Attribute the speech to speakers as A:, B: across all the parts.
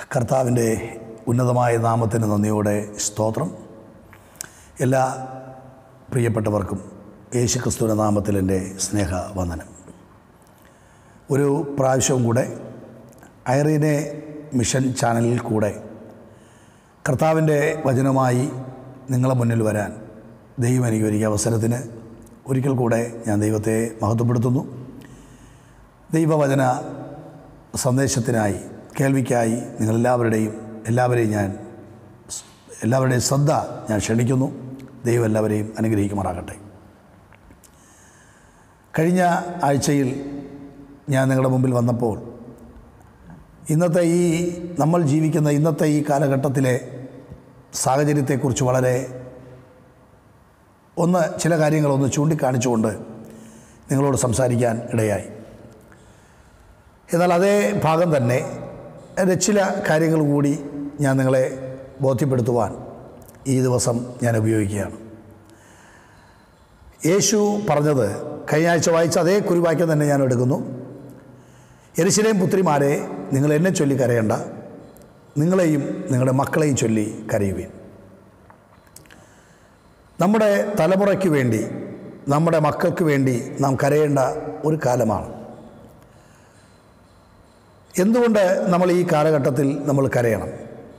A: കർത്താവിൻ്റെ ഉന്നതമായ നാമത്തിന് നന്ദിയോടെ സ്തോത്രം എല്ലാ പ്രിയപ്പെട്ടവർക്കും യേശുക്രിസ്തുവിൻ്റെ നാമത്തിൽ എൻ്റെ സ്നേഹവന്ദനം ഒരു പ്രാവശ്യവും കൂടെ ഐറീനെ മിഷൻ ചാനലിൽ കൂടെ കർത്താവിൻ്റെ വചനമായി നിങ്ങളെ മുന്നിൽ വരാൻ ദൈവം എനിക്ക് ഒരുക്കിയ അവസരത്തിന് ഒരിക്കൽ കൂടെ ഞാൻ ദൈവത്തെ മഹത്വപ്പെടുത്തുന്നു ദൈവവചന സന്ദേശത്തിനായി കേൾവിക്കായി നിങ്ങളെല്ലാവരുടെയും എല്ലാവരെയും ഞാൻ എല്ലാവരുടെയും ശ്രദ്ധ ഞാൻ ക്ഷണിക്കുന്നു ദൈവം എല്ലാവരെയും അനുഗ്രഹിക്കുമാറാകട്ടെ കഴിഞ്ഞ ആഴ്ചയിൽ ഞാൻ നിങ്ങളുടെ മുമ്പിൽ വന്നപ്പോൾ ഇന്നത്തെ ഈ നമ്മൾ ജീവിക്കുന്ന ഇന്നത്തെ ഈ കാലഘട്ടത്തിലെ സാഹചര്യത്തെക്കുറിച്ച് വളരെ ഒന്ന് ചില കാര്യങ്ങളൊന്ന് ചൂണ്ടിക്കാണിച്ചുകൊണ്ട് നിങ്ങളോട് സംസാരിക്കാൻ ഇടയായി എന്നാൽ അതേ ഭാഗം തന്നെ എൻ്റെ ചില കാര്യങ്ങൾ കൂടി ഞാൻ നിങ്ങളെ ബോധ്യപ്പെടുത്തുവാൻ ഈ ദിവസം ഞാൻ ഉപയോഗിക്കുകയാണ് യേശു പറഞ്ഞത് കഴിഞ്ഞ ആഴ്ച വായിച്ച അതേ കുറിവാക്യം തന്നെ ഞാൻ എടുക്കുന്നു എരിശിലേം പുത്രിമാരെ നിങ്ങൾ എന്നെ ചൊല്ലി കരയണ്ട നിങ്ങളെയും നിങ്ങളുടെ മക്കളെയും ചൊല്ലി കരയുവീൻ നമ്മുടെ തലമുറയ്ക്ക് വേണ്ടി നമ്മുടെ മക്കൾക്ക് വേണ്ടി നാം കരയേണ്ട ഒരു കാലമാണ് എന്തുകൊണ്ട് നമ്മൾ ഈ കാലഘട്ടത്തിൽ നമ്മൾ കരയണം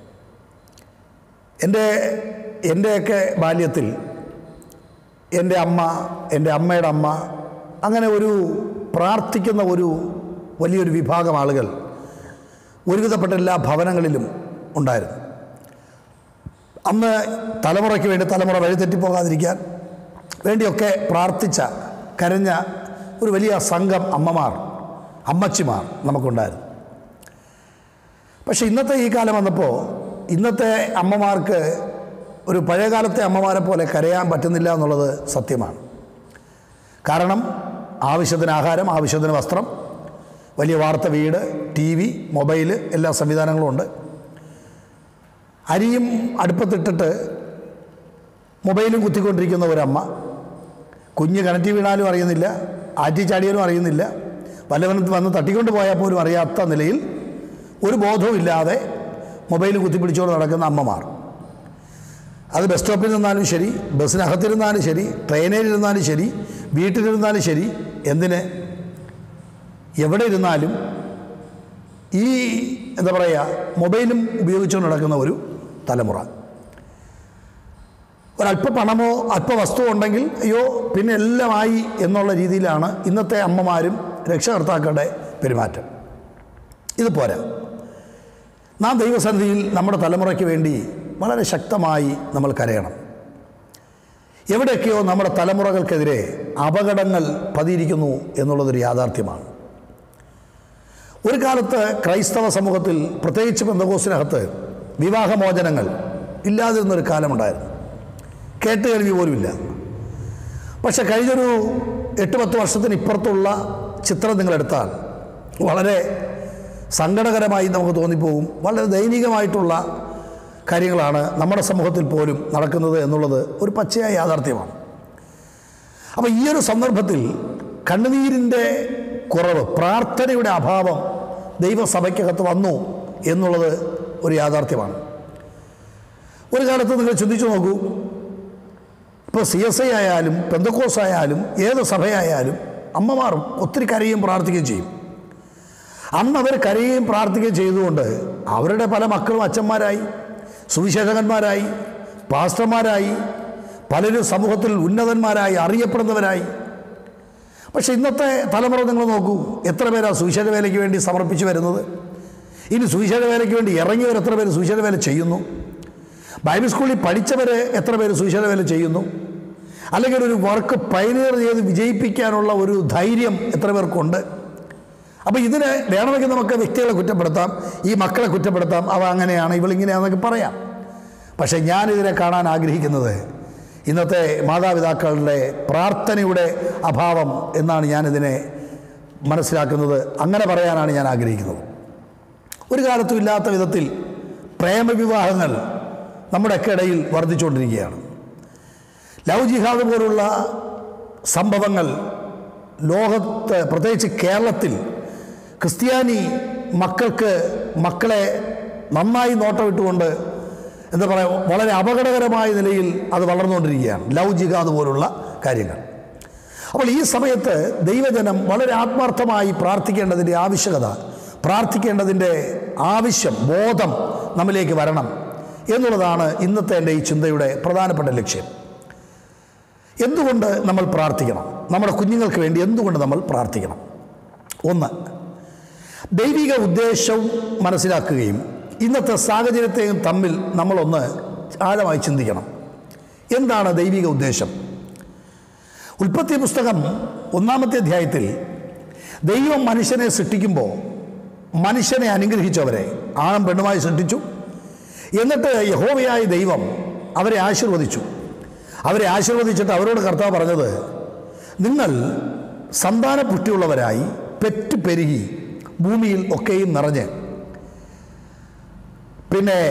A: എൻ്റെ എൻ്റെയൊക്കെ ബാല്യത്തിൽ എൻ്റെ അമ്മ എൻ്റെ അമ്മയുടെ അമ്മ അങ്ങനെ ഒരു പ്രാർത്ഥിക്കുന്ന ഒരു വലിയൊരു വിഭാഗം ആളുകൾ ഒരുവിധപ്പെട്ട എല്ലാ ഭവനങ്ങളിലും ഉണ്ടായിരുന്നു അന്ന് തലമുറയ്ക്ക് വേണ്ടി തലമുറ വഴിതെറ്റിപ്പോകാതിരിക്കാൻ വേണ്ടിയൊക്കെ പ്രാർത്ഥിച്ച കരഞ്ഞ ഒരു വലിയ സംഘം അമ്മമാർ അമ്മച്ചിമാർ നമുക്കുണ്ടായിരുന്നു പക്ഷെ ഇന്നത്തെ ഈ കാലം വന്നപ്പോൾ ഇന്നത്തെ അമ്മമാർക്ക് ഒരു പഴയകാലത്തെ അമ്മമാരെ പോലെ കരയാൻ പറ്റുന്നില്ല എന്നുള്ളത് സത്യമാണ് കാരണം ആവശ്യത്തിന് ആഹാരം ആവശ്യത്തിന് വസ്ത്രം വലിയ വാർത്ത വീട് ടി വി മൊബൈൽ എല്ലാ സംവിധാനങ്ങളും ഉണ്ട് അരിയും അടുപ്പത്തിട്ടിട്ട് മൊബൈലും കുത്തിക്കൊണ്ടിരിക്കുന്ന ഒരമ്മ കുഞ്ഞ് കിണറ്റി വീണാലും അറിയുന്നില്ല ആറ്റി ചാടിയാലും അറിയുന്നില്ല വല്ലവനും വന്ന് തട്ടിക്കൊണ്ട് പോയാൽ പോലും അറിയാത്ത നിലയിൽ ഒരു ബോധവും ഇല്ലാതെ മൊബൈൽ കുത്തിപ്പിടിച്ചുകൊണ്ട് നടക്കുന്ന അമ്മമാർ അത് ബസ് സ്റ്റോപ്പിൽ നിന്നാലും ശരി ബസ്സിനകത്തിരുന്നാലും ശരി ട്രെയിനിലിരുന്നാലും ശരി വീട്ടിലിരുന്നാലും ശരി എന്തിന് എവിടെ ഇരുന്നാലും ഈ എന്താ പറയുക മൊബൈലും ഉപയോഗിച്ചുകൊണ്ട് നടക്കുന്ന ഒരു തലമുറ ഒരല്പ പണമോ അല്പ വസ്തു ഉണ്ടെങ്കിൽ അയ്യോ പിന്നെ എല്ലാമായി എന്നുള്ള രീതിയിലാണ് ഇന്നത്തെ അമ്മമാരും രക്ഷകർത്താക്കളുടെ പെരുമാറ്റം ഇത് പോരാ നാം ദൈവസന്നിധിയിൽ നമ്മുടെ തലമുറയ്ക്ക് വേണ്ടി വളരെ ശക്തമായി നമ്മൾ കരയണം എവിടെയൊക്കെയോ നമ്മുടെ തലമുറകൾക്കെതിരെ അപകടങ്ങൾ പതിയിരിക്കുന്നു എന്നുള്ളതൊരു യാഥാർത്ഥ്യമാണ് ഒരു കാലത്ത് ക്രൈസ്തവ സമൂഹത്തിൽ പ്രത്യേകിച്ച് ബന്ധകോസിനകത്ത് വിവാഹമോചനങ്ങൾ ഇല്ലാതിരുന്നൊരു കാലമുണ്ടായിരുന്നു കേട്ട് കേൾവി പോലുമില്ല പക്ഷെ കഴിഞ്ഞൊരു എട്ട് പത്ത് വർഷത്തിന് ഇപ്പുറത്തുള്ള ചിത്രം നിങ്ങളെടുത്താൽ വളരെ സങ്കടകരമായി നമുക്ക് തോന്നിപ്പോകും വളരെ ദൈനികമായിട്ടുള്ള കാര്യങ്ങളാണ് നമ്മുടെ സമൂഹത്തിൽ പോലും നടക്കുന്നത് എന്നുള്ളത് ഒരു പച്ചയായ യാഥാർത്ഥ്യമാണ് അപ്പോൾ ഈ ഒരു സന്ദർഭത്തിൽ കണ്ണുനീരിൻ്റെ കുറവ് പ്രാർത്ഥനയുടെ അഭാവം ദൈവസഭയ്ക്കകത്ത് വന്നു എന്നുള്ളത് ഒരു യാഥാർത്ഥ്യമാണ് ഒരു കാലത്ത് നിങ്ങൾ ചിന്തിച്ചു നോക്കൂ ഇപ്പോൾ സി എസ് ഐ ആയാലും പെന്തക്കോസ് ആയാലും ഏത് സഭയായാലും അമ്മമാർ ഒത്തിരി കരയും പ്രാർത്ഥിക്കുകയും ചെയ്യും അന്ന് അവർ കരയുകയും പ്രാർത്ഥിക്കുകയും ചെയ്തുകൊണ്ട് അവരുടെ പല മക്കളും അച്ഛന്മാരായി സുവിശേഷകന്മാരായി പാസ്റ്റർമാരായി പലരും സമൂഹത്തിൽ ഉന്നതന്മാരായി അറിയപ്പെടുന്നവരായി പക്ഷേ ഇന്നത്തെ തലമുറ നിങ്ങൾ നോക്കൂ എത്ര പേരാ സുവിശേഷ വേലയ്ക്ക് വേണ്ടി സമർപ്പിച്ച് വരുന്നത് ഇനി സുവിശേഷ വേലയ്ക്ക് വേണ്ടി ഇറങ്ങിയവർ എത്ര പേര് സുവിശേഷ വേല ചെയ്യുന്നു ബൈബിൾ സ്കൂളിൽ പഠിച്ചവർ എത്ര പേര് സുവിശേഷ വേല ചെയ്യുന്നു അല്ലെങ്കിൽ ഒരു വർക്ക് പൈനിയർ ചെയ്ത് വിജയിപ്പിക്കാനുള്ള ഒരു ധൈര്യം എത്ര പേർക്കുണ്ട് അപ്പോൾ ഇതിന് വേണമെങ്കിൽ നമുക്ക് വ്യക്തികളെ കുറ്റപ്പെടുത്താം ഈ മക്കളെ കുറ്റപ്പെടുത്താം അവ അങ്ങനെയാണ് ഇവളിങ്ങനെയാണെന്നൊക്കെ പറയാം പക്ഷേ ഞാനിതിനെ കാണാൻ ആഗ്രഹിക്കുന്നത് ഇന്നത്തെ മാതാപിതാക്കളുടെ പ്രാർത്ഥനയുടെ അഭാവം എന്നാണ് ഞാനിതിനെ മനസ്സിലാക്കുന്നത് അങ്ങനെ പറയാനാണ് ഞാൻ ആഗ്രഹിക്കുന്നത് ഒരു കാലത്തും ഇല്ലാത്ത വിധത്തിൽ പ്രേമവിവാഹങ്ങൾ നമ്മുടെയൊക്കെ ഇടയിൽ വർദ്ധിച്ചുകൊണ്ടിരിക്കുകയാണ് ലവ് ജിഹാദ് പോലുള്ള സംഭവങ്ങൾ ലോകത്ത് പ്രത്യേകിച്ച് കേരളത്തിൽ ക്രിസ്ത്യാനി മക്കൾക്ക് മക്കളെ നന്നായി നോട്ടമിട്ടുകൊണ്ട് എന്താ പറയുക വളരെ അപകടകരമായ നിലയിൽ അത് വളർന്നുകൊണ്ടിരിക്കുകയാണ് ലവ് ജിഹാദ് പോലുള്ള കാര്യങ്ങൾ അപ്പോൾ ഈ സമയത്ത് ദൈവജനം വളരെ ആത്മാർത്ഥമായി പ്രാർത്ഥിക്കേണ്ടതിൻ്റെ ആവശ്യകത പ്രാർത്ഥിക്കേണ്ടതിൻ്റെ ആവശ്യം ബോധം നമ്മിലേക്ക് വരണം എന്നുള്ളതാണ് ഇന്നത്തെ എൻ്റെ ഈ ചിന്തയുടെ പ്രധാനപ്പെട്ട ലക്ഷ്യം എന്തുകൊണ്ട് നമ്മൾ പ്രാർത്ഥിക്കണം നമ്മുടെ കുഞ്ഞുങ്ങൾക്ക് വേണ്ടി എന്തുകൊണ്ട് നമ്മൾ പ്രാർത്ഥിക്കണം ഒന്ന് ദൈവിക ഉദ്ദേശവും മനസ്സിലാക്കുകയും ഇന്നത്തെ സാഹചര്യത്തെയും തമ്മിൽ നമ്മളൊന്ന് ആഴമായി ചിന്തിക്കണം എന്താണ് ദൈവിക ഉദ്ദേശം ഉൽപ്പത്തി പുസ്തകം ഒന്നാമത്തെ അധ്യായത്തിൽ ദൈവം മനുഷ്യനെ സൃഷ്ടിക്കുമ്പോൾ മനുഷ്യനെ അനുഗ്രഹിച്ചവരെ ആണും പെണ്ണുമായി സൃഷ്ടിച്ചു എന്നിട്ട് യഹോവയായ ദൈവം അവരെ ആശീർവദിച്ചു അവരെ ആശീർവദിച്ചിട്ട് അവരോട് കർത്താവ് പറഞ്ഞത് നിങ്ങൾ സന്താന പുഷ്ടിയുള്ളവരായി പെറ്റ് പെരുകി ഭൂമിയിൽ ഒക്കെയും നിറഞ്ഞ് പിന്നെ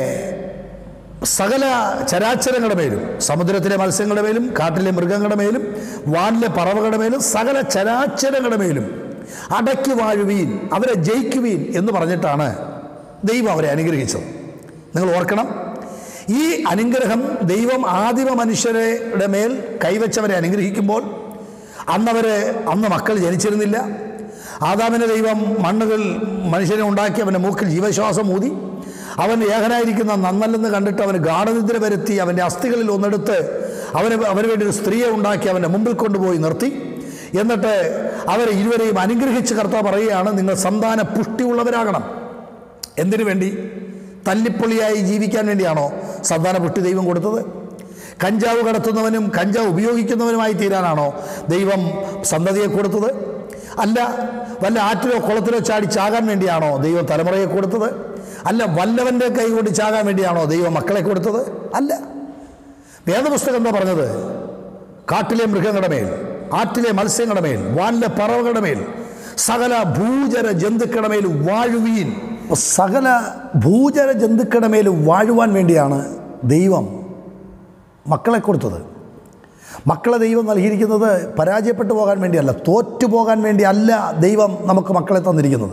A: സകല ചരാചരങ്ങളുടെ മേലും സമുദ്രത്തിലെ മത്സ്യങ്ങളുടെ മേലും കാട്ടിലെ മൃഗങ്ങളുടെ മേലും വാനിലെ പറവകളുടെ മേലും സകല ചരാചരങ്ങളുടെ മേലും അടക്കി വാഴുവീൻ അവരെ ജയിക്കുവീൻ എന്ന് പറഞ്ഞിട്ടാണ് ദൈവം അവരെ അനുഗ്രഹിച്ചത് നിങ്ങൾ ഓർക്കണം ഈ അനുഗ്രഹം ദൈവം ആദിമ മനുഷ്യരുടെ മേൽ കൈവച്ചവരെ അനുഗ്രഹിക്കുമ്പോൾ അന്നവരെ അന്ന് മക്കൾ ജനിച്ചിരുന്നില്ല ആദാമിനെ ദൈവം മണ്ണുകൾ മനുഷ്യനെ ഉണ്ടാക്കി അവൻ്റെ മൂക്കിൽ ജീവശ്വാസം ഊതി അവൻ ഏകനായിരിക്കുന്ന നന്നല്ലെന്ന് കണ്ടിട്ട് അവന് ഗാഠനിദ്ര വരുത്തി അവൻ്റെ അസ്ഥികളിൽ ഒന്നെടുത്ത് അവന് അവന് വേണ്ടി ഒരു സ്ത്രീയെ ഉണ്ടാക്കി അവൻ്റെ മുമ്പിൽ കൊണ്ടുപോയി നിർത്തി എന്നിട്ട് അവരെ ഇരുവരെയും അനുഗ്രഹിച്ച് കർത്താവ് പറയുകയാണ് നിങ്ങൾ സന്താന പുഷ്ടിയുള്ളവരാകണം എന്തിനു വേണ്ടി തല്ലിപ്പൊളിയായി ജീവിക്കാൻ വേണ്ടിയാണോ സന്താന പുഷ്ടി ദൈവം കൊടുത്തത് കഞ്ചാവ് കടത്തുന്നവനും കഞ്ചാവ് ഉപയോഗിക്കുന്നവനുമായി തീരാനാണോ ദൈവം സന്തതിയെ കൊടുത്തത് അല്ല വല്ല ആറ്റിലോ കുളത്തിലോ ചാടി ചാകാൻ വേണ്ടിയാണോ ദൈവം തലമുറയെ കൊടുത്തത് അല്ല വല്ലവൻ്റെ കൈ കൊണ്ട് ചാകാൻ വേണ്ടിയാണോ ദൈവം മക്കളെ കൊടുത്തത് അല്ല വേദപുസ്തകം എന്താ പറഞ്ഞത് കാട്ടിലെ മൃഗങ്ങളുടെ മേൽ ആറ്റിലെ മത്സ്യങ്ങളുടെ മേൽ വാനിലെ പറവകളുടെ മേൽ സകല ഭൂചര ജന്തുക്കളുടെ മേൽ വാഴുവീൻ സകല ഭൂചര ജന്തുക്കളുടെ മേൽ വാഴുവാൻ വേണ്ടിയാണ് ദൈവം മക്കളെ കൊടുത്തത് മക്കളെ ദൈവം നൽകിയിരിക്കുന്നത് പരാജയപ്പെട്ടു പോകാൻ വേണ്ടിയല്ല തോറ്റു പോകാൻ വേണ്ടി അല്ല ദൈവം നമുക്ക് മക്കളെ തന്നിരിക്കുന്നത്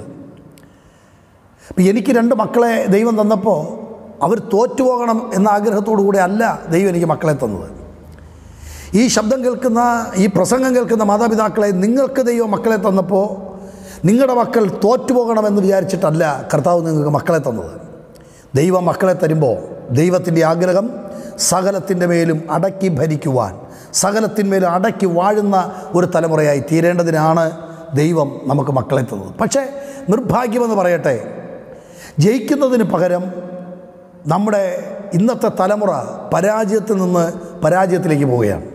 A: ഇപ്പം എനിക്ക് രണ്ട് മക്കളെ ദൈവം തന്നപ്പോൾ അവർ തോറ്റുപോകണം എന്ന ആഗ്രഹത്തോടു കൂടെ അല്ല ദൈവം എനിക്ക് മക്കളെ തന്നത് ഈ ശബ്ദം കേൾക്കുന്ന ഈ പ്രസംഗം കേൾക്കുന്ന മാതാപിതാക്കളെ നിങ്ങൾക്ക് ദൈവം മക്കളെ തന്നപ്പോൾ നിങ്ങളുടെ മക്കൾ തോറ്റുപോകണമെന്ന് വിചാരിച്ചിട്ടല്ല കർത്താവ് നിങ്ങൾക്ക് മക്കളെ തന്നത് ദൈവം മക്കളെ തരുമ്പോൾ ദൈവത്തിൻ്റെ ആഗ്രഹം സകലത്തിൻ്റെ മേലും അടക്കി ഭരിക്കുവാൻ സകലത്തിന്മേലും അടക്കി വാഴുന്ന ഒരു തലമുറയായി തീരേണ്ടതിനാണ് ദൈവം നമുക്ക് മക്കളെ തന്നത് പക്ഷേ നിർഭാഗ്യമെന്ന് പറയട്ടെ ജയിക്കുന്നതിന് പകരം നമ്മുടെ ഇന്നത്തെ തലമുറ പരാജയത്തിൽ നിന്ന് പരാജയത്തിലേക്ക് പോവുകയാണ്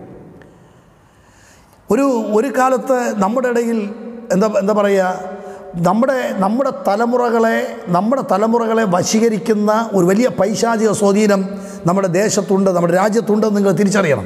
A: ഒരു ഒരു കാലത്ത് നമ്മുടെ ഇടയിൽ എന്താ എന്താ പറയുക നമ്മുടെ നമ്മുടെ തലമുറകളെ നമ്മുടെ തലമുറകളെ വശീകരിക്കുന്ന ഒരു വലിയ പൈശാചിക സ്വാധീനം നമ്മുടെ ദേശത്തുണ്ട് നമ്മുടെ രാജ്യത്തുണ്ട് എന്ന് നിങ്ങൾ തിരിച്ചറിയണം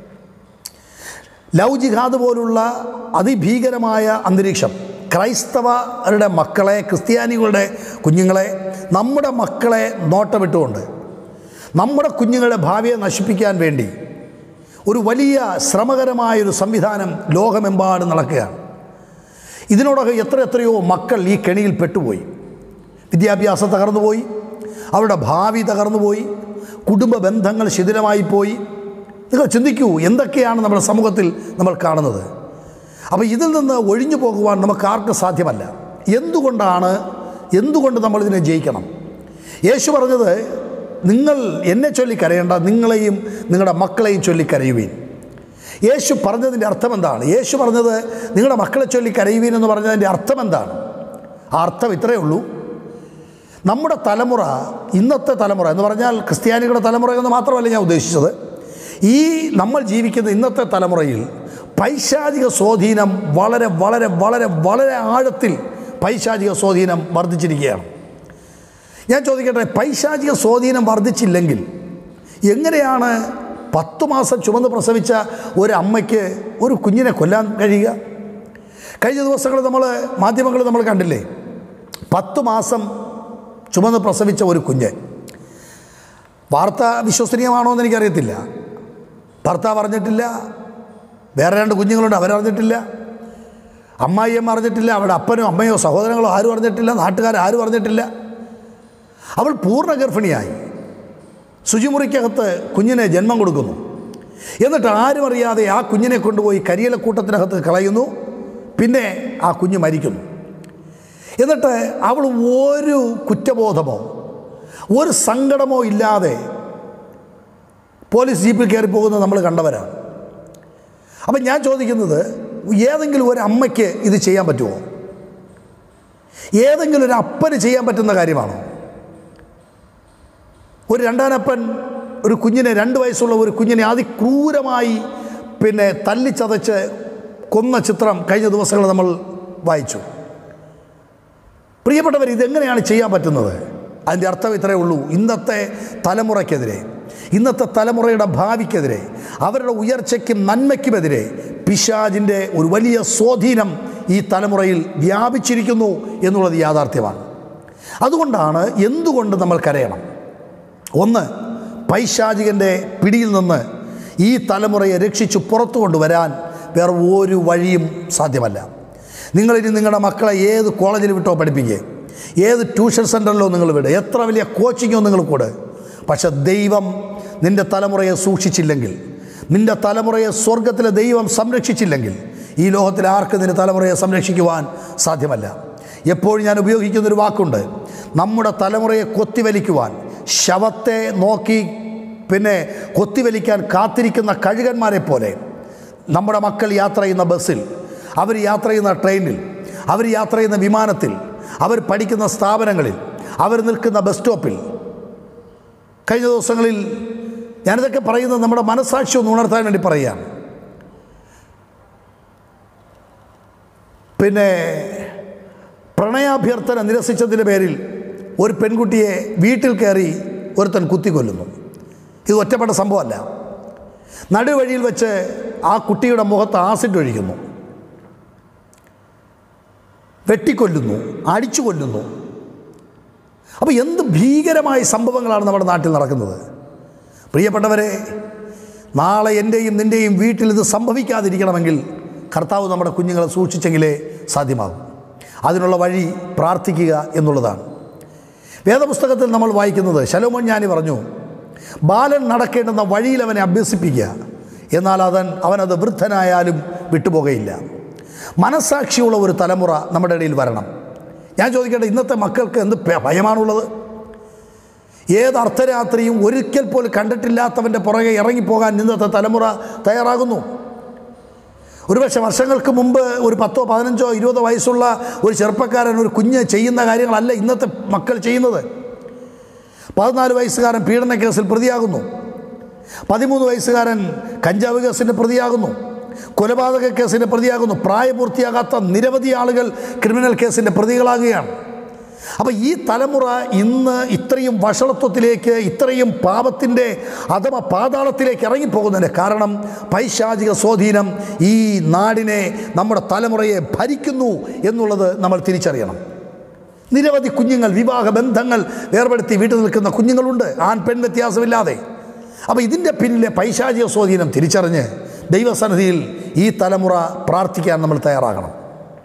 A: ലവ് ജിഹാദ് പോലുള്ള അതിഭീകരമായ അന്തരീക്ഷം ക്രൈസ്തവരുടെ മക്കളെ ക്രിസ്ത്യാനികളുടെ കുഞ്ഞുങ്ങളെ നമ്മുടെ മക്കളെ നോട്ടമിട്ടുകൊണ്ട് നമ്മുടെ കുഞ്ഞുങ്ങളുടെ ഭാവിയെ നശിപ്പിക്കാൻ വേണ്ടി ഒരു വലിയ ശ്രമകരമായൊരു സംവിധാനം ലോകമെമ്പാടും നടക്കുകയാണ് ഇതിനോടൊക്കെ എത്ര എത്രയോ മക്കൾ ഈ കെണിയിൽ പെട്ടുപോയി വിദ്യാഭ്യാസം തകർന്നുപോയി അവരുടെ ഭാവി തകർന്നുപോയി കുടുംബ ബന്ധങ്ങൾ ശിഥിലമായി പോയി നിങ്ങൾ ചിന്തിക്കൂ എന്തൊക്കെയാണ് നമ്മുടെ സമൂഹത്തിൽ നമ്മൾ കാണുന്നത് അപ്പോൾ ഇതിൽ നിന്ന് ഒഴിഞ്ഞു പോകുവാൻ നമുക്ക് ആർക്കും സാധ്യമല്ല എന്തുകൊണ്ടാണ് എന്തുകൊണ്ട് നമ്മൾ ഇതിനെ ജയിക്കണം യേശു പറഞ്ഞത് നിങ്ങൾ എന്നെ ചൊല്ലി കരയേണ്ട നിങ്ങളെയും നിങ്ങളുടെ മക്കളെയും ചൊല്ലി കരയുവീൻ യേശു പറഞ്ഞതിൻ്റെ അർത്ഥം എന്താണ് യേശു പറഞ്ഞത് നിങ്ങളുടെ മക്കളെ ചൊല്ലി കരയുവീൻ എന്ന് പറഞ്ഞതിൻ്റെ അർത്ഥം എന്താണ് ആ അർത്ഥം ഇത്രയേ ഉള്ളൂ നമ്മുടെ തലമുറ ഇന്നത്തെ തലമുറ എന്ന് പറഞ്ഞാൽ ക്രിസ്ത്യാനികളുടെ തലമുറ എന്ന് മാത്രമല്ല ഞാൻ ഉദ്ദേശിച്ചത് ഈ നമ്മൾ ജീവിക്കുന്ന ഇന്നത്തെ തലമുറയിൽ പൈശാചിക സ്വാധീനം വളരെ വളരെ വളരെ വളരെ ആഴത്തിൽ പൈശാചിക സ്വാധീനം വർദ്ധിച്ചിരിക്കുകയാണ് ഞാൻ ചോദിക്കട്ടെ പൈശാചിക സ്വാധീനം വർദ്ധിച്ചില്ലെങ്കിൽ എങ്ങനെയാണ് പത്തു മാസം ചുമന്ന് പ്രസവിച്ച ഒരു അമ്മയ്ക്ക് ഒരു കുഞ്ഞിനെ കൊല്ലാൻ കഴിയുക കഴിഞ്ഞ ദിവസങ്ങളിൽ നമ്മൾ മാധ്യമങ്ങളിൽ നമ്മൾ കണ്ടില്ലേ പത്ത് മാസം ചുമന്ന് പ്രസവിച്ച ഒരു കുഞ്ഞ് വാർത്ത വിശ്വസനീയമാണോ എന്ന് എനിക്കറിയത്തില്ല ഭർത്താവ് അറിഞ്ഞിട്ടില്ല വേറെ രണ്ട് കുഞ്ഞുങ്ങളുണ്ട് അവരറിഞ്ഞിട്ടില്ല അമ്മായിയമ്മ അറിഞ്ഞിട്ടില്ല അവിടെ അപ്പനോ അമ്മയോ സഹോദരങ്ങളോ ആരും അറിഞ്ഞിട്ടില്ല നാട്ടുകാർ ആരും അറിഞ്ഞിട്ടില്ല അവൾ പൂർണ്ണ ഗർഭിണിയായി ശുചിമുറിക്കകത്ത് കുഞ്ഞിനെ ജന്മം കൊടുക്കുന്നു എന്നിട്ട് ആരും അറിയാതെ ആ കുഞ്ഞിനെ കൊണ്ടുപോയി കരിയിലക്കൂട്ടത്തിനകത്ത് കളയുന്നു പിന്നെ ആ കുഞ്ഞ് മരിക്കുന്നു എന്നിട്ട് അവൾ ഒരു കുറ്റബോധമോ ഒരു സങ്കടമോ ഇല്ലാതെ പോലീസ് ജീപ്പിൽ കയറി പോകുന്നത് നമ്മൾ കണ്ടവരാണ് അപ്പം ഞാൻ ചോദിക്കുന്നത് ഏതെങ്കിലും ഒരു അമ്മയ്ക്ക് ഇത് ചെയ്യാൻ പറ്റുമോ ഏതെങ്കിലും ഒരു അപ്പന് ചെയ്യാൻ പറ്റുന്ന കാര്യമാണോ ഒരു രണ്ടാനപ്പൻ ഒരു കുഞ്ഞിനെ രണ്ട് വയസ്സുള്ള ഒരു കുഞ്ഞിനെ അതിക്രൂരമായി പിന്നെ തല്ലിച്ചതച്ച് കൊന്ന ചിത്രം കഴിഞ്ഞ ദിവസങ്ങൾ നമ്മൾ വായിച്ചു പ്രിയപ്പെട്ടവർ ഇതെങ്ങനെയാണ് ചെയ്യാൻ പറ്റുന്നത് അതിൻ്റെ അർത്ഥം ഇത്രയേ ഉള്ളൂ ഇന്നത്തെ തലമുറയ്ക്കെതിരെ ഇന്നത്തെ തലമുറയുടെ ഭാവിക്കെതിരെ അവരുടെ ഉയർച്ചയ്ക്കും നന്മയ്ക്കുമെതിരെ പിശാജിൻ്റെ ഒരു വലിയ സ്വാധീനം ഈ തലമുറയിൽ വ്യാപിച്ചിരിക്കുന്നു എന്നുള്ളത് യാഥാർത്ഥ്യമാണ് അതുകൊണ്ടാണ് എന്തുകൊണ്ട് നമ്മൾ കരയണം ഒന്ന് പൈശാചികൻ്റെ പിടിയിൽ നിന്ന് ഈ തലമുറയെ രക്ഷിച്ചു പുറത്തു കൊണ്ടുവരാൻ വേറെ ഒരു വഴിയും സാധ്യമല്ല നിങ്ങളിനി നിങ്ങളുടെ മക്കളെ ഏത് കോളേജിൽ വിട്ടോ പഠിപ്പിക്കുക ഏത് ട്യൂഷൻ സെൻറ്ററിലോ നിങ്ങൾ വിടുക എത്ര വലിയ കോച്ചിങ്ങോ നിങ്ങൾ കൂടെ പക്ഷെ ദൈവം നിൻ്റെ തലമുറയെ സൂക്ഷിച്ചില്ലെങ്കിൽ നിൻ്റെ തലമുറയെ സ്വർഗത്തിലെ ദൈവം സംരക്ഷിച്ചില്ലെങ്കിൽ ഈ ലോകത്തിൽ ആർക്ക് നിൻ്റെ തലമുറയെ സംരക്ഷിക്കുവാൻ സാധ്യമല്ല എപ്പോഴും ഞാൻ ഉപയോഗിക്കുന്നൊരു വാക്കുണ്ട് നമ്മുടെ തലമുറയെ കൊത്തിവലിക്കുവാൻ ശവത്തെ നോക്കി പിന്നെ കൊത്തിവലിക്കാൻ കാത്തിരിക്കുന്ന കഴുകന്മാരെ പോലെ നമ്മുടെ മക്കൾ യാത്ര ചെയ്യുന്ന ബസ്സിൽ അവർ യാത്ര ചെയ്യുന്ന ട്രെയിനിൽ അവർ യാത്ര ചെയ്യുന്ന വിമാനത്തിൽ അവർ പഠിക്കുന്ന സ്ഥാപനങ്ങളിൽ അവർ നിൽക്കുന്ന ബസ് സ്റ്റോപ്പിൽ കഴിഞ്ഞ ദിവസങ്ങളിൽ ഞാനിതൊക്കെ പറയുന്നത് നമ്മുടെ മനസാക്ഷി ഒന്ന് ഉണർത്താൻ വേണ്ടി പറയുകയാണ് പിന്നെ പ്രണയാഭ്യർത്ഥന നിരസിച്ചതിൻ്റെ പേരിൽ ഒരു പെൺകുട്ടിയെ വീട്ടിൽ കയറി ഒരുത്തൻ കുത്തിക്കൊല്ലുന്നു ഇത് ഒറ്റപ്പെട്ട സംഭവമല്ല നടുവഴിയിൽ വെച്ച് ആ കുട്ടിയുടെ മുഖത്ത് ആസിഡ് ഒഴിക്കുന്നു വെട്ടിക്കൊല്ലുന്നു അടിച്ചു കൊല്ലുന്നു അപ്പോൾ എന്ത് ഭീകരമായ സംഭവങ്ങളാണ് നമ്മുടെ നാട്ടിൽ നടക്കുന്നത് പ്രിയപ്പെട്ടവരെ നാളെ എൻ്റെയും നിൻ്റെയും വീട്ടിൽ ഇത് സംഭവിക്കാതിരിക്കണമെങ്കിൽ കർത്താവ് നമ്മുടെ കുഞ്ഞുങ്ങളെ സൂക്ഷിച്ചെങ്കിലേ സാധ്യമാകും അതിനുള്ള വഴി പ്രാർത്ഥിക്കുക എന്നുള്ളതാണ് വേദപുസ്തകത്തിൽ നമ്മൾ വായിക്കുന്നത് ശലോമോൻ ഞാനി പറഞ്ഞു ബാലൻ നടക്കേണ്ടുന്ന വഴിയിൽ അവനെ അഭ്യസിപ്പിക്കുക എന്നാൽ അവൻ അവനത് വൃദ്ധനായാലും വിട്ടുപോകയില്ല മനസാക്ഷിയുള്ള ഒരു തലമുറ നമ്മുടെ ഇടയിൽ വരണം ഞാൻ ചോദിക്കട്ടെ ഇന്നത്തെ മക്കൾക്ക് എന്ത് പ- ഭയമാണുള്ളത് ഏത് അർദ്ധരാത്രിയും ഒരിക്കൽ പോലും കണ്ടിട്ടില്ലാത്തവൻ്റെ പുറകെ ഇറങ്ങിപ്പോകാൻ ഇന്നത്തെ തലമുറ തയ്യാറാകുന്നു ഒരുപക്ഷെ വർഷങ്ങൾക്ക് മുമ്പ് ഒരു പത്തോ പതിനഞ്ചോ ഇരുപതോ വയസ്സുള്ള ഒരു ചെറുപ്പക്കാരൻ ഒരു കുഞ്ഞ് ചെയ്യുന്ന കാര്യങ്ങളല്ല ഇന്നത്തെ മക്കൾ ചെയ്യുന്നത് പതിനാല് വയസ്സുകാരൻ പീഡന കേസിൽ പ്രതിയാകുന്നു പതിമൂന്ന് വയസ്സുകാരൻ കഞ്ചാവ് കേസിൻ്റെ പ്രതിയാകുന്നു കൊലപാതക കേസിൻ്റെ പ്രതിയാകുന്നു പ്രായപൂർത്തിയാകാത്ത നിരവധി ആളുകൾ ക്രിമിനൽ കേസിൻ്റെ പ്രതികളാകുകയാണ് അപ്പോൾ ഈ തലമുറ ഇന്ന് ഇത്രയും വഷളത്വത്തിലേക്ക് ഇത്രയും പാപത്തിൻ്റെ അഥവാ പാതാളത്തിലേക്ക് ഇറങ്ങിപ്പോകുന്നതിന് കാരണം പൈശാചിക സ്വാധീനം ഈ നാടിനെ നമ്മുടെ തലമുറയെ ഭരിക്കുന്നു എന്നുള്ളത് നമ്മൾ തിരിച്ചറിയണം നിരവധി കുഞ്ഞുങ്ങൾ വിവാഹ ബന്ധങ്ങൾ വേർപെടുത്തി വീട്ടിൽ നിൽക്കുന്ന കുഞ്ഞുങ്ങളുണ്ട് ആൺ പെൺ വ്യത്യാസമില്ലാതെ അപ്പോൾ ഇതിൻ്റെ പിന്നിലെ പൈശാചിക സ്വാധീനം തിരിച്ചറിഞ്ഞ് ദൈവസന്നിധിയിൽ ഈ തലമുറ പ്രാർത്ഥിക്കാൻ നമ്മൾ തയ്യാറാകണം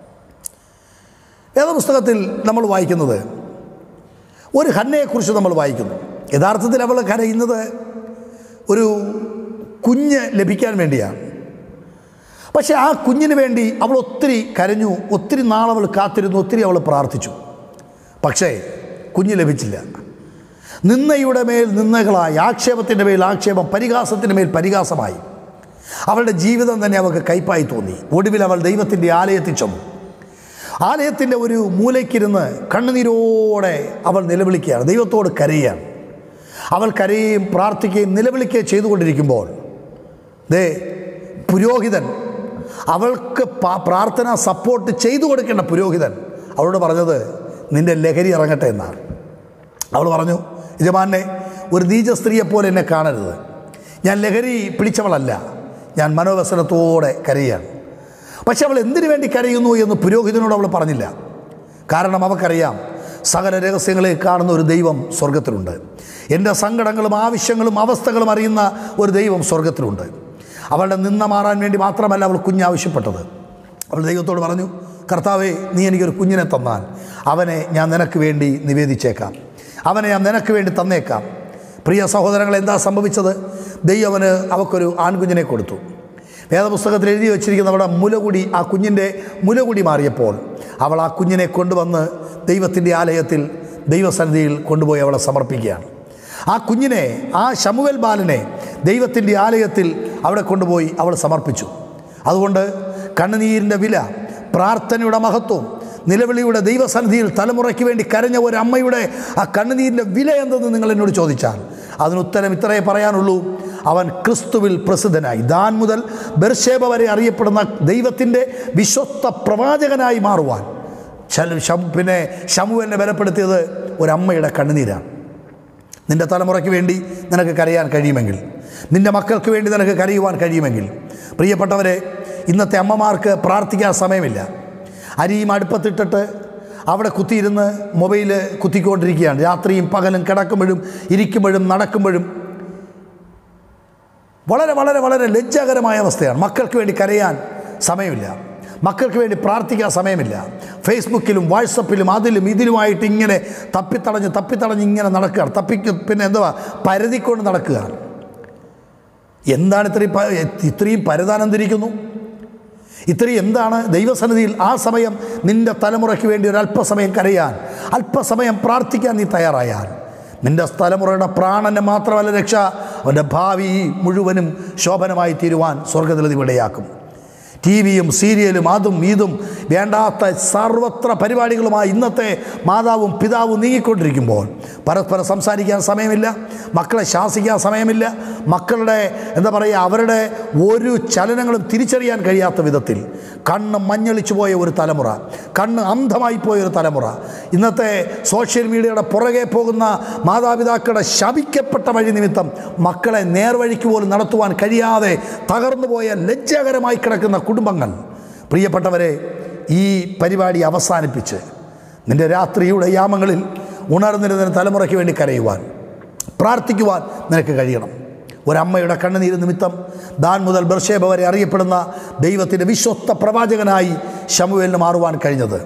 A: വേദപുസ്തകത്തിൽ നമ്മൾ വായിക്കുന്നത് ഒരു ഹന്നയെക്കുറിച്ച് നമ്മൾ വായിക്കുന്നു യഥാർത്ഥത്തിൽ അവൾ കരയുന്നത് ഒരു കുഞ്ഞ് ലഭിക്കാൻ വേണ്ടിയാണ് പക്ഷേ ആ കുഞ്ഞിന് വേണ്ടി അവൾ ഒത്തിരി കരഞ്ഞു ഒത്തിരി നാളവൾ കാത്തിരുന്നു ഒത്തിരി അവൾ പ്രാർത്ഥിച്ചു പക്ഷേ കുഞ്ഞ് ലഭിച്ചില്ല നിന്നയുടെ മേൽ നിന്നകളായി ആക്ഷേപത്തിൻ്റെ മേൽ ആക്ഷേപം പരിഹാസത്തിൻ്റെ മേൽ പരിഹാസമായി അവളുടെ ജീവിതം തന്നെ അവൾക്ക് കൈപ്പായി തോന്നി ഒടുവിൽ അവൾ ദൈവത്തിൻ്റെ ആലയത്തിൽ ചെന്നു ആലയത്തിൻ്റെ ഒരു മൂലയ്ക്കിരുന്ന് കണ്ണുനീരോടെ അവൾ നിലവിളിക്കുകയാണ് ദൈവത്തോട് കരയുകയാണ് അവൾ കരയുകയും പ്രാർത്ഥിക്കുകയും നിലവിളിക്കുകയും ചെയ്തുകൊണ്ടിരിക്കുമ്പോൾ ദേ പുരോഹിതൻ അവൾക്ക് പ- പ്രാർത്ഥന സപ്പോർട്ട് ചെയ്തു കൊടുക്കേണ്ട പുരോഹിതൻ അവളോട് പറഞ്ഞത് നിന്റെ ലഹരി ഇറങ്ങട്ടെ എന്നാണ് അവൾ പറഞ്ഞു യജമാനെ ഒരു നീച സ്ത്രീയെപ്പോലെ എന്നെ കാണരുത് ഞാൻ ലഹരി പിടിച്ചവളല്ല ഞാൻ മനോവ്യസനത്തോടെ കരയുകയാണ് പക്ഷെ അവൾ എന്തിനു വേണ്ടി കരയുന്നു എന്ന് പുരോഹിതനോട് അവൾ പറഞ്ഞില്ല കാരണം അവൾക്കറിയാം സകല രഹസ്യങ്ങളെ കാണുന്ന ഒരു ദൈവം സ്വർഗത്തിലുണ്ട് എൻ്റെ സങ്കടങ്ങളും ആവശ്യങ്ങളും അവസ്ഥകളും അറിയുന്ന ഒരു ദൈവം സ്വർഗത്തിലുണ്ട് അവളുടെ നിന്ന മാറാൻ വേണ്ടി മാത്രമല്ല അവൾ കുഞ്ഞ് ആവശ്യപ്പെട്ടത് അവൾ ദൈവത്തോട് പറഞ്ഞു കർത്താവേ നീ എനിക്കൊരു കുഞ്ഞിനെ തന്നാൽ അവനെ ഞാൻ നിനക്ക് വേണ്ടി നിവേദിച്ചേക്കാം അവനെ ഞാൻ നിനക്ക് വേണ്ടി തന്നേക്കാം പ്രിയ സഹോദരങ്ങൾ എന്താ സംഭവിച്ചത് ദൈവം അവന് അവക്കൊരു ആൺകുഞ്ഞിനെ കൊടുത്തു വേദപുസ്തകത്തിൽ എഴുതി വച്ചിരിക്കുന്ന അവിടെ മുലകുടി ആ കുഞ്ഞിൻ്റെ മുലകുടി മാറിയപ്പോൾ അവൾ ആ കുഞ്ഞിനെ കൊണ്ടുവന്ന് ദൈവത്തിൻ്റെ ആലയത്തിൽ ദൈവസന്നിധിയിൽ കൊണ്ടുപോയി അവളെ സമർപ്പിക്കുകയാണ് ആ കുഞ്ഞിനെ ആ ശമുവൽ ബാലനെ ദൈവത്തിൻ്റെ ആലയത്തിൽ അവിടെ കൊണ്ടുപോയി അവൾ സമർപ്പിച്ചു അതുകൊണ്ട് കണ്ണുനീരിൻ്റെ വില പ്രാർത്ഥനയുടെ മഹത്വം നിലവിളിയുടെ ദൈവസന്നിധിയിൽ തലമുറയ്ക്ക് വേണ്ടി കരഞ്ഞ ഒരു അമ്മയുടെ ആ കണ്ണുനീരിൻ്റെ വില എന്തെന്ന് നിങ്ങൾ എന്നോട് ചോദിച്ചാൽ അതിന് ഉത്തരം ഇത്രയേ പറയാനുള്ളൂ അവൻ ക്രിസ്തുവിൽ പ്രസിദ്ധനായി ദാൻ മുതൽ ബെർഷേബ വരെ അറിയപ്പെടുന്ന ദൈവത്തിൻ്റെ വിശ്വസ്ത പ്രവാചകനായി മാറുവാൻ ചല- ശം- പിന്നെ ശമുവലിനെ ബലപ്പെടുത്തിയത് ഒരമ്മയുടെ കണ്ണുനീരാണ് നിന്റെ തലമുറയ്ക്ക് വേണ്ടി നിനക്ക് കരയാൻ കഴിയുമെങ്കിൽ നിന്റെ മക്കൾക്ക് വേണ്ടി നിനക്ക് കരയുവാൻ കഴിയുമെങ്കിൽ പ്രിയപ്പെട്ടവരെ ഇന്നത്തെ അമ്മമാർക്ക് പ്രാർത്ഥിക്കാൻ സമയമില്ല അരിയും അടുപ്പത്തിട്ടിട്ട് അവിടെ കുത്തിയിരുന്ന് മൊബൈൽ കുത്തിക്കൊണ്ടിരിക്കുകയാണ് രാത്രിയും പകലും കിടക്കുമ്പോഴും ഇരിക്കുമ്പോഴും നടക്കുമ്പോഴും വളരെ വളരെ വളരെ ലജ്ജാകരമായ അവസ്ഥയാണ് മക്കൾക്ക് വേണ്ടി കരയാൻ സമയമില്ല മക്കൾക്ക് വേണ്ടി പ്രാർത്ഥിക്കാൻ സമയമില്ല ഫേസ്ബുക്കിലും വാട്സപ്പിലും അതിലും ഇതിലുമായിട്ട് ഇങ്ങനെ തപ്പിത്തടഞ്ഞ് തപ്പിത്തടഞ്ഞ് ഇങ്ങനെ നടക്കുകയാണ് തപ്പിക്ക് പിന്നെ എന്തുവാ പരതിക്കൊണ്ട് നടക്കുകയാണ് എന്താണ് ഇത്രയും പ- ഇത്രയും പരതാനം തിരിക്കുന്നു ഇത്രയും എന്താണ് ദൈവസന്നിധിയിൽ ആ സമയം നിന്റെ തലമുറയ്ക്ക് വേണ്ടി ഒരു അല്പസമയം കരയാൻ അല്പസമയം പ്രാർത്ഥിക്കാൻ നീ തയ്യാറായാൽ നിന്റെ തലമുറയുടെ പ്രാണനെ മാത്രമല്ല രക്ഷ അവൻ്റെ ഭാവി മുഴുവനും ശോഭനമായി തീരുവാൻ സ്വർഗത്തിൽ ഇവിടെയാക്കും ടി വിയും സീരിയലും അതും ഇതും വേണ്ടാത്ത സർവത്ര പരിപാടികളുമായി ഇന്നത്തെ മാതാവും പിതാവും നീങ്ങിക്കൊണ്ടിരിക്കുമ്പോൾ പരസ്പരം സംസാരിക്കാൻ സമയമില്ല മക്കളെ ശാസിക്കാൻ സമയമില്ല മക്കളുടെ എന്താ പറയുക അവരുടെ ഒരു ചലനങ്ങളും തിരിച്ചറിയാൻ കഴിയാത്ത വിധത്തിൽ കണ്ണ് മഞ്ഞളിച്ചു പോയ ഒരു തലമുറ കണ്ണ് അന്ധമായി പോയ ഒരു തലമുറ ഇന്നത്തെ സോഷ്യൽ മീഡിയയുടെ പുറകെ പോകുന്ന മാതാപിതാക്കളുടെ ശപിക്കപ്പെട്ട വഴി നിമിത്തം മക്കളെ നേർവഴിക്ക് പോലും നടത്തുവാൻ കഴിയാതെ തകർന്നു പോയ ലജ്ജാകരമായി കിടക്കുന്ന കുടുംബങ്ങൾ പ്രിയപ്പെട്ടവരെ ഈ പരിപാടി അവസാനിപ്പിച്ച് നിന്റെ രാത്രിയുടെ യാമങ്ങളിൽ ഉണർന്നിരുന്ന തലമുറയ്ക്ക് വേണ്ടി കരയുവാൻ പ്രാർത്ഥിക്കുവാൻ നിനക്ക് കഴിയണം ഒരമ്മയുടെ കണ്ണുനീര് നിമിത്തം ദാൻ മുതൽ ബർഷേബ വരെ അറിയപ്പെടുന്ന ദൈവത്തിൻ്റെ വിശ്വസ്ത പ്രവാചകനായി ശമുവേലിന് മാറുവാൻ കഴിഞ്ഞത്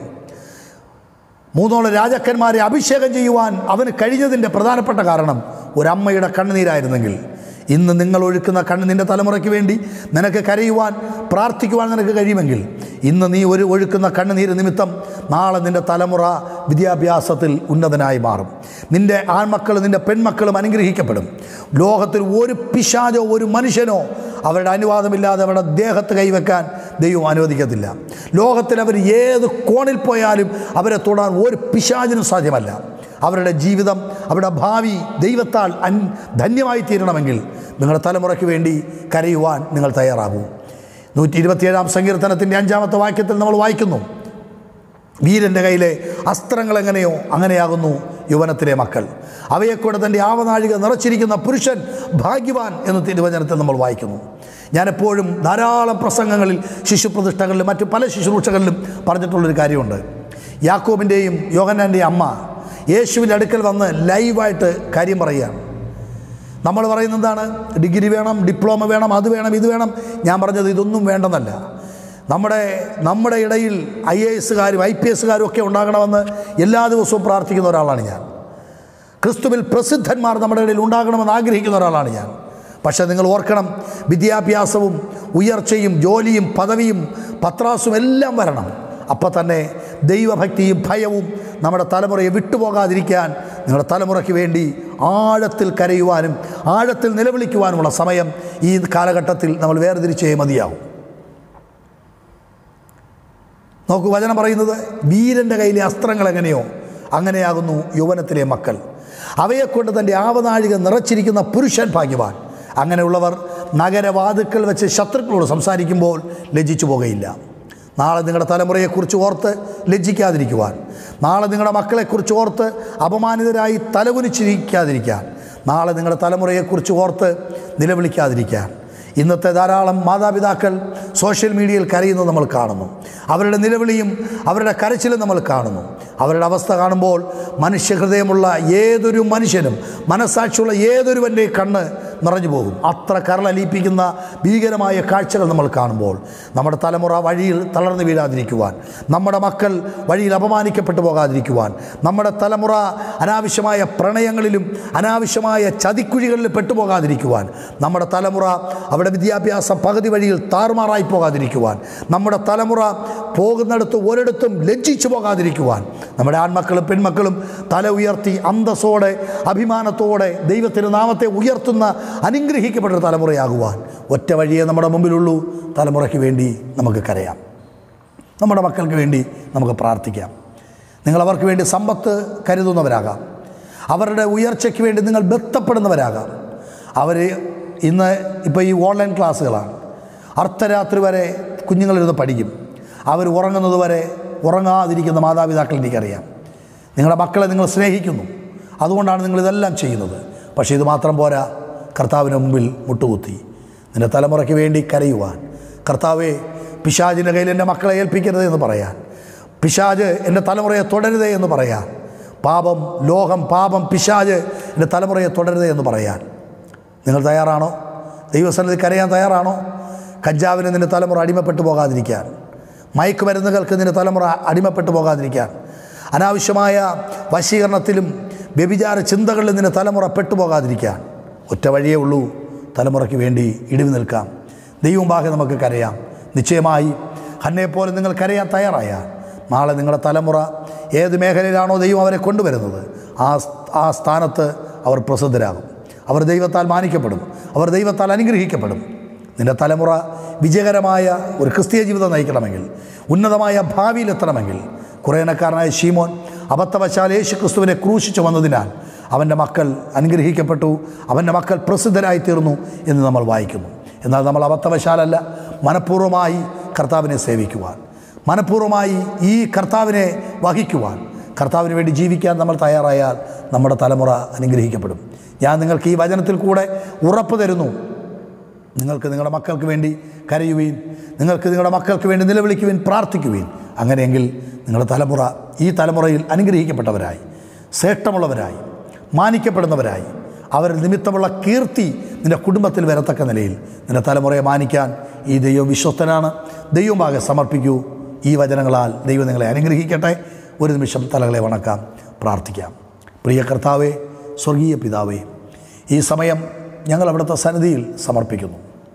A: മൂന്നോളം രാജാക്കന്മാരെ അഭിഷേകം ചെയ്യുവാൻ അവന് കഴിഞ്ഞതിൻ്റെ പ്രധാനപ്പെട്ട കാരണം ഒരമ്മയുടെ കണ്ണുനീരായിരുന്നെങ്കിൽ ഇന്ന് നിങ്ങൾ ഒഴുക്കുന്ന കണ്ണ് നിൻ്റെ തലമുറയ്ക്ക് വേണ്ടി നിനക്ക് കരയുവാൻ പ്രാർത്ഥിക്കുവാൻ നിനക്ക് കഴിയുമെങ്കിൽ ഇന്ന് നീ ഒരു ഒഴുക്കുന്ന കണ്ണുനീര് നിമിത്തം നാളെ നിൻ്റെ തലമുറ വിദ്യാഭ്യാസത്തിൽ ഉന്നതനായി മാറും നിൻ്റെ ആൺമക്കൾ നിൻ്റെ പെൺമക്കളും അനുഗ്രഹിക്കപ്പെടും ലോകത്തിൽ ഒരു പിശാചോ ഒരു മനുഷ്യനോ അവരുടെ അനുവാദമില്ലാതെ അവരുടെ ദേഹത്ത് കൈവെക്കാൻ ദൈവം അനുവദിക്കത്തില്ല ലോകത്തിൽ അവർ ഏത് കോണിൽ പോയാലും അവരെ തൊടാൻ ഒരു പിശാചിനും സാധ്യമല്ല അവരുടെ ജീവിതം അവരുടെ ഭാവി ദൈവത്താൽ അൻ ധന്യമായി തീരണമെങ്കിൽ നിങ്ങളുടെ തലമുറയ്ക്ക് വേണ്ടി കരയുവാൻ നിങ്ങൾ തയ്യാറാകൂ നൂറ്റി ഇരുപത്തിയേഴാം സങ്കീർത്തനത്തിൻ്റെ അഞ്ചാമത്തെ വാക്യത്തിൽ നമ്മൾ വായിക്കുന്നു വീരൻ്റെ കയ്യിലെ അസ്ത്രങ്ങൾ എങ്ങനെയോ അങ്ങനെയാകുന്നു യൗവനത്തിലെ മക്കൾ അവയെക്കൂടെ തൻ്റെ ആവനാഴിക നിറച്ചിരിക്കുന്ന പുരുഷൻ ഭാഗ്യവാൻ എന്ന് തിരുവചനത്തിൽ നമ്മൾ വായിക്കുന്നു ഞാനെപ്പോഴും ധാരാളം പ്രസംഗങ്ങളിൽ ശിശുപ്രതിഷ്ഠകളിലും മറ്റു പല ശുശ്രൂഷകളിലും പറഞ്ഞിട്ടുള്ളൊരു കാര്യമുണ്ട് യാക്കോബിൻ്റെയും യോഹന്നാൻ്റെയും അമ്മ യേശുവിൻ്റെ അടുക്കൽ വന്ന് ലൈവായിട്ട് കാര്യം പറയുകയാണ് നമ്മൾ പറയുന്നത് എന്താണ് ഡിഗ്രി വേണം ഡിപ്ലോമ വേണം അത് വേണം ഇത് വേണം ഞാൻ പറഞ്ഞത് ഇതൊന്നും വേണ്ടെന്നല്ല നമ്മുടെ നമ്മുടെ ഇടയിൽ ഐ എ എസുകാരും ഐ പി എസുകാരും ഒക്കെ ഉണ്ടാകണമെന്ന് എല്ലാ ദിവസവും പ്രാർത്ഥിക്കുന്ന ഒരാളാണ് ഞാൻ ക്രിസ്തുവിൽ പ്രസിദ്ധന്മാർ നമ്മുടെ ഇടയിൽ ഉണ്ടാകണമെന്ന് ആഗ്രഹിക്കുന്ന ഒരാളാണ് ഞാൻ പക്ഷേ നിങ്ങൾ ഓർക്കണം വിദ്യാഭ്യാസവും ഉയർച്ചയും ജോലിയും പദവിയും പത്രാസും എല്ലാം വരണം അപ്പം തന്നെ ദൈവഭക്തിയും ഭയവും നമ്മുടെ തലമുറയെ വിട്ടുപോകാതിരിക്കാൻ നിങ്ങളുടെ തലമുറയ്ക്ക് വേണ്ടി ആഴത്തിൽ കരയുവാനും ആഴത്തിൽ നിലവിളിക്കുവാനുമുള്ള സമയം ഈ കാലഘട്ടത്തിൽ നമ്മൾ വേർതിരിച്ചേ മതിയാവും നോക്കൂ വചനം പറയുന്നത് വീരൻ്റെ കയ്യിലെ അസ്ത്രങ്ങൾ എങ്ങനെയോ അങ്ങനെയാകുന്നു യൗവനത്തിലെ മക്കൾ അവയെക്കൊണ്ട് തൻ്റെ ആവനാഴിക നിറച്ചിരിക്കുന്ന പുരുഷൻ ഭാഗ്യവാൻ അങ്ങനെയുള്ളവർ നഗരവാതുക്കൾ വെച്ച് ശത്രുക്കളോട് സംസാരിക്കുമ്പോൾ ലജ്ജിച്ചു പോകുകയില്ല നാളെ നിങ്ങളുടെ തലമുറയെക്കുറിച്ച് ഓർത്ത് ലജ്ജിക്കാതിരിക്കുവാൻ നാളെ നിങ്ങളുടെ മക്കളെക്കുറിച്ച് ഓർത്ത് അപമാനിതരായി തലകുനിച്ചിരിക്കാതിരിക്കാൻ നാളെ നിങ്ങളുടെ തലമുറയെക്കുറിച്ച് ഓർത്ത് നിലവിളിക്കാതിരിക്കാൻ ഇന്നത്തെ ധാരാളം മാതാപിതാക്കൾ സോഷ്യൽ മീഡിയയിൽ കരയുന്നത് നമ്മൾ കാണുന്നു അവരുടെ നിലവിളിയും അവരുടെ കരച്ചിലും നമ്മൾ കാണുന്നു അവരുടെ അവസ്ഥ കാണുമ്പോൾ മനുഷ്യഹൃദയമുള്ള ഏതൊരു മനുഷ്യനും മനസ്സാക്ഷിയുള്ള ഏതൊരുവൻ്റെ കണ്ണ് നിറഞ്ഞു പോകും അത്ര കരളലിയിപ്പിക്കുന്ന ഭീകരമായ കാഴ്ചകൾ നമ്മൾ കാണുമ്പോൾ നമ്മുടെ തലമുറ വഴിയിൽ തളർന്നു വീഴാതിരിക്കുവാൻ നമ്മുടെ മക്കൾ വഴിയിൽ അപമാനിക്കപ്പെട്ടു പോകാതിരിക്കുവാൻ നമ്മുടെ തലമുറ അനാവശ്യമായ പ്രണയങ്ങളിലും അനാവശ്യമായ ചതിക്കുഴികളിൽ പെട്ടുപോകാതിരിക്കുവാൻ നമ്മുടെ തലമുറ അവിടെ വിദ്യാഭ്യാസം പകുതി വഴിയിൽ താറുമാറായി പോകാതിരിക്കുവാൻ നമ്മുടെ തലമുറ പോകുന്നിടത്ത് ഒരിടത്തും ലജ്ജിച്ചു പോകാതിരിക്കുവാൻ നമ്മുടെ ആൺമക്കളും പെൺമക്കളും തല ഉയർത്തി അന്തസ്സോടെ അഭിമാനത്തോടെ ദൈവത്തിൻ്റെ നാമത്തെ ഉയർത്തുന്ന അനുഗ്രഹിക്കപ്പെട്ട ഒരു തലമുറയാകുവാൻ ഒറ്റ വഴിയേ നമ്മുടെ മുമ്പിലുള്ളൂ തലമുറയ്ക്ക് വേണ്ടി നമുക്ക് കരയാം നമ്മുടെ മക്കൾക്ക് വേണ്ടി നമുക്ക് പ്രാർത്ഥിക്കാം നിങ്ങൾ അവർക്ക് വേണ്ടി സമ്പത്ത് കരുതുന്നവരാകാം അവരുടെ ഉയർച്ചയ്ക്ക് വേണ്ടി നിങ്ങൾ ബന്ധപ്പെടുന്നവരാകാം അവർ ഇന്ന് ഇപ്പോൾ ഈ ഓൺലൈൻ ക്ലാസ്സുകളാണ് അർദ്ധരാത്രി വരെ കുഞ്ഞുങ്ങളിരുന്ന് പഠിക്കും അവർ ഉറങ്ങുന്നത് വരെ ഉറങ്ങാതിരിക്കുന്ന മാതാപിതാക്കൾ എനിക്കറിയാം നിങ്ങളുടെ മക്കളെ നിങ്ങൾ സ്നേഹിക്കുന്നു അതുകൊണ്ടാണ് നിങ്ങളിതെല്ലാം ചെയ്യുന്നത് പക്ഷേ ഇത് മാത്രം പോരാ കർത്താവിന് മുമ്പിൽ മുട്ടുകുത്തി നിന്റെ തലമുറയ്ക്ക് വേണ്ടി കരയുവാൻ കർത്താവെ പിശാജിൻ്റെ കയ്യിൽ എൻ്റെ മക്കളെ ഏൽപ്പിക്കരുത് എന്ന് പറയാൻ പിശാജ് എൻ്റെ തലമുറയെ തുടരുതേ എന്ന് പറയാൻ പാപം ലോകം പാപം പിശാജ് എൻ്റെ തലമുറയെ തുടരുതേ എന്ന് പറയാൻ നിങ്ങൾ തയ്യാറാണോ ദൈവസ്ഥലത്ത് കരയാൻ തയ്യാറാണോ കഞ്ചാവിന് നിന്റെ തലമുറ അടിമപ്പെട്ടു പോകാതിരിക്കാൻ മയക്കുമരുന്നുകൾക്ക് നിന്റെ തലമുറ അടിമപ്പെട്ടു പോകാതിരിക്കാൻ അനാവശ്യമായ വശീകരണത്തിലും വ്യഭിചാര ചിന്തകളിലും നിന്റെ തലമുറ പെട്ടുപോകാതിരിക്കാൻ ഒറ്റ വഴിയേ ഉള്ളൂ തലമുറയ്ക്ക് വേണ്ടി ഇടിവ് നിൽക്കാം ദൈവം ബാഹെ നമുക്ക് കരയാം നിശ്ചയമായി ഹന്നെപ്പോലെ നിങ്ങൾ കരയാൻ തയ്യാറായാൽ നാളെ നിങ്ങളുടെ തലമുറ ഏത് മേഖലയിലാണോ ദൈവം അവരെ കൊണ്ടുവരുന്നത് ആ ആ സ്ഥാനത്ത് അവർ പ്രസിദ്ധരാകും അവർ ദൈവത്താൽ മാനിക്കപ്പെടും അവർ ദൈവത്താൽ അനുഗ്രഹിക്കപ്പെടും നിന്റെ തലമുറ വിജയകരമായ ഒരു ക്രിസ്തീയ ജീവിതം നയിക്കണമെങ്കിൽ ഉന്നതമായ ഭാവിയിലെത്തണമെങ്കിൽ കുറേനക്കാരനായ ഷീമോൻ അബദ്ധവശാൽ യേശു ക്രിസ്തുവിനെ ക്രൂശിച്ചു വന്നതിനാൽ അവൻ്റെ മക്കൾ അനുഗ്രഹിക്കപ്പെട്ടു അവൻ്റെ മക്കൾ പ്രസിദ്ധരായി തീർന്നു എന്ന് നമ്മൾ വായിക്കുന്നു എന്നാൽ നമ്മൾ അബദ്ധവശാലല്ല മനഃപൂർവ്വമായി കർത്താവിനെ സേവിക്കുവാൻ മനഃപൂർവ്വമായി ഈ കർത്താവിനെ വഹിക്കുവാൻ കർത്താവിന് വേണ്ടി ജീവിക്കാൻ നമ്മൾ തയ്യാറായാൽ നമ്മുടെ തലമുറ അനുഗ്രഹിക്കപ്പെടും ഞാൻ നിങ്ങൾക്ക് ഈ വചനത്തിൽ കൂടെ ഉറപ്പ് തരുന്നു നിങ്ങൾക്ക് നിങ്ങളുടെ മക്കൾക്ക് വേണ്ടി കരയുവീൻ നിങ്ങൾക്ക് നിങ്ങളുടെ മക്കൾക്ക് വേണ്ടി നിലവിളിക്കുവീൻ പ്രാർത്ഥിക്കുവീൻ അങ്ങനെയെങ്കിൽ നിങ്ങളുടെ തലമുറ ഈ തലമുറയിൽ അനുഗ്രഹിക്കപ്പെട്ടവരായി ശ്രേഷ്ഠമുള്ളവരായി മാനിക്കപ്പെടുന്നവരായി അവരിൽ നിമിത്തമുള്ള കീർത്തി നിൻ്റെ കുടുംബത്തിൽ വരത്തക്ക നിലയിൽ നിൻ്റെ തലമുറയെ മാനിക്കാൻ ഈ ദൈവം വിശ്വസ്തനാണ് ദൈവമാകെ സമർപ്പിക്കൂ ഈ വചനങ്ങളാൽ ദൈവം നിങ്ങളെ അനുഗ്രഹിക്കട്ടെ ഒരു നിമിഷം തലകളെ വണക്കാം പ്രാർത്ഥിക്കാം പ്രിയ കർത്താവേ സ്വർഗീയ പിതാവേ ഈ സമയം ഞങ്ങൾ അവിടുത്തെ സന്നിധിയിൽ സമർപ്പിക്കുന്നു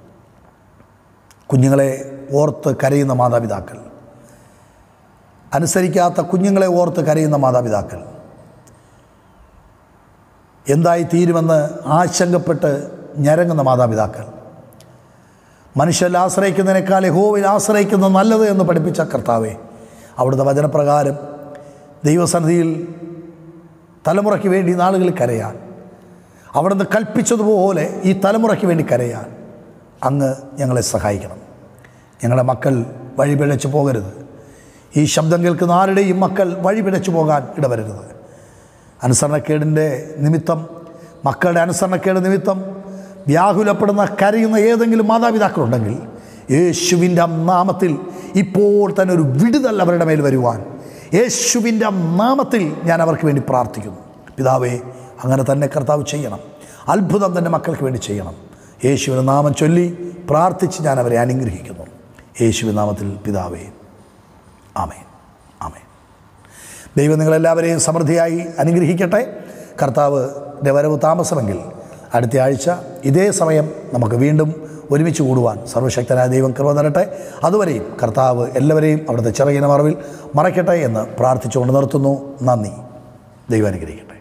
A: കുഞ്ഞുങ്ങളെ ഓർത്ത് കരയുന്ന മാതാപിതാക്കൾ അനുസരിക്കാത്ത കുഞ്ഞുങ്ങളെ ഓർത്ത് കരയുന്ന മാതാപിതാക്കൾ എന്തായി തീരുമെന്ന് ആശങ്കപ്പെട്ട് ഞരങ്ങുന്ന മാതാപിതാക്കൾ മനുഷ്യരിൽ ആശ്രയിക്കുന്നതിനേക്കാൾ യഹോവയിൽ ആശ്രയിക്കുന്നത് നല്ലത് എന്ന് പഠിപ്പിച്ച കർത്താവെ അവിടുത്തെ വചനപ്രകാരം ദൈവസന്നിധിയിൽ തലമുറയ്ക്ക് വേണ്ടി നാളുകളിൽ കരയാൻ അവിടുന്ന് കൽപ്പിച്ചതുപോലെ ഈ തലമുറയ്ക്ക് വേണ്ടി കരയാൻ അങ്ങ് ഞങ്ങളെ സഹായിക്കണം ഞങ്ങളുടെ മക്കൾ വഴിപിഴച്ചു പോകരുത് ഈ ശബ്ദം കേൾക്കുന്ന ആരുടെയും മക്കൾ വഴിപിഴച്ചു പോകാൻ ഇടവരരുത് അനുസരണക്കേടിൻ്റെ നിമിത്തം മക്കളുടെ അനുസരണക്കേട് നിമിത്തം വ്യാകുലപ്പെടുന്ന കരയുന്ന ഏതെങ്കിലും മാതാപിതാക്കളുണ്ടെങ്കിൽ യേശുവിൻ്റെ നാമത്തിൽ ഇപ്പോൾ തന്നെ ഒരു വിടുതൽ അവരുടെ മേൽ വരുവാൻ യേശുവിൻ്റെ നാമത്തിൽ ഞാൻ അവർക്ക് വേണ്ടി പ്രാർത്ഥിക്കുന്നു പിതാവേ അങ്ങനെ തന്നെ കർത്താവ് ചെയ്യണം അത്ഭുതം തന്നെ മക്കൾക്ക് വേണ്ടി ചെയ്യണം യേശുവിൻ്റെ നാമം ചൊല്ലി പ്രാർത്ഥിച്ച് ഞാൻ അവരെ അനുഗ്രഹിക്കുന്നു യേശുവിൻ നാമത്തിൽ പിതാവേ ആമേൻ ആമേൻ ദൈവം നിങ്ങളെല്ലാവരെയും സമൃദ്ധിയായി അനുഗ്രഹിക്കട്ടെ കർത്താവിൻ്റെ വരവ് താമസമെങ്കിൽ അടുത്ത ആഴ്ച ഇതേ സമയം നമുക്ക് വീണ്ടും ഒരുമിച്ച് കൂടുവാൻ സർവശക്തനായ ദൈവം കൃപ തരട്ടെ അതുവരെയും കർത്താവ് എല്ലാവരെയും അവിടുത്തെ ചിറകിന മറവിൽ മറയ്ക്കട്ടെ എന്ന് പ്രാർത്ഥിച്ചുകൊണ്ട് നിർത്തുന്നു നന്ദി ദൈവം അനുഗ്രഹിക്കട്ടെ